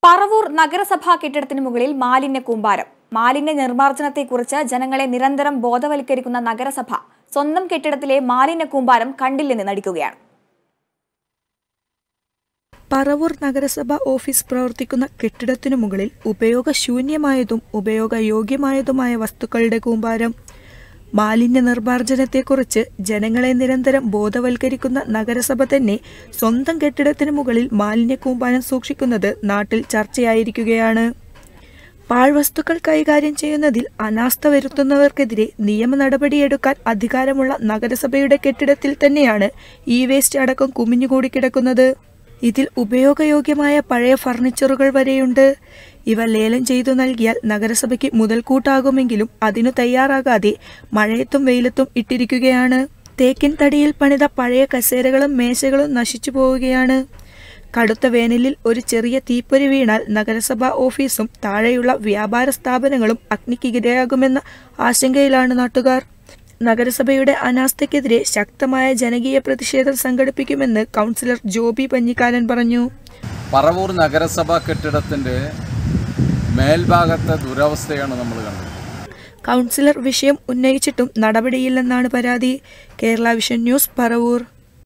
പറവൂർ നഗരസഭാ കെട്ടിടത്തിന് മുകളിൽ മാലിന്യ കൂമ്പാരം മാലിന്യ നിർമ്മാർജ്ജനത്തെക്കുറിച്ച് ജനങ്ങളെ നിരന്തരം ബോധവൽക്കരിക്കുന്ന നഗരസഭ സ്വന്തം കെട്ടിടത്തിലെ മാലിന്യ കൂമ്പാരം കണ്ടില്ലെന്ന് നടിക്കുകയാണ് പറവൂർ നഗരസഭ ഓഫീസ് പ്രവർത്തിക്കുന്ന കെട്ടിടത്തിനു മുകളിൽ ഉപയോഗശൂന്യമായതും ഉപയോഗയോഗ്യമായതുമായ വസ്തുക്കളുടെ കൂമ്പാരം മാലിന്യ നിർമ്മാർജ്ജനത്തെക്കുറിച്ച് ജനങ്ങളെ നിരന്തരം ബോധവൽക്കരിക്കുന്ന നഗരസഭ തന്നെ സ്വന്തം കെട്ടിടത്തിനു മുകളിൽ മാലിന്യ കൂമ്പാരം സൂക്ഷിക്കുന്നത് നാട്ടിൽ ചർച്ചയായിരിക്കുകയാണ് പാഴ്വസ്തുക്കൾ കൈകാര്യം ചെയ്യുന്നതിൽ അനാസ്ഥ വരുത്തുന്നവർക്കെതിരെ നിയമ നടപടിയെടുക്കാൻ അധികാരമുള്ള നഗരസഭയുടെ കെട്ടിടത്തിൽ തന്നെയാണ് ഇ വേസ്റ്റ് അടക്കം കുമിഞ്ഞുകൂടി കിടക്കുന്നത് ഇതിൽ ഉപയോഗയോഗ്യമായ പഴയ ഫർണിച്ചറുകൾ വരെയുണ്ട് ഇവ ലേലം ചെയ്തു നൽകിയാൽ നഗരസഭയ്ക്ക് മുതൽക്കൂട്ടാകുമെങ്കിലും അതിനു തയ്യാറാകാതെ മഴയത്തും വെയിലത്തും ഇട്ടിരിക്കുകയാണ് തേക്കിൻ തടിയിൽ പണിത പഴയ കസേരകളും മേശകളും നശിച്ചു പോവുകയാണ് കടുത്ത വേനലിൽ ഒരു ചെറിയ തീപ്പൊരി വീണാൽ നഗരസഭാ ഓഫീസും താഴെയുള്ള വ്യാപാര സ്ഥാപനങ്ങളും അഗ്നിക്കിരയാകുമെന്ന ആശങ്കയിലാണ് നാട്ടുകാർ നഗരസഭയുടെ അനാസ്ഥയ്ക്കെതിരെ ശക്തമായ ജനകീയ പ്രതിഷേധം സംഘടിപ്പിക്കുമെന്ന് കൗൺസിലർ ജോബി പഞ്ഞിക്കാലൻ പറഞ്ഞു പറവൂർ നഗരസഭ കെട്ടിടത്തിൻ്റെ മേൽഭാഗത്തെ ദുരവസ്ഥയാണ് നമ്മൾ കണ്ടത് കൗൺസിലർ വിഷയം ഉന്നയിച്ചിട്ടും നടപടിയില്ലെന്നാണ് പരാതി കേരള വിഷൻ ന്യൂസ് പറവൂർ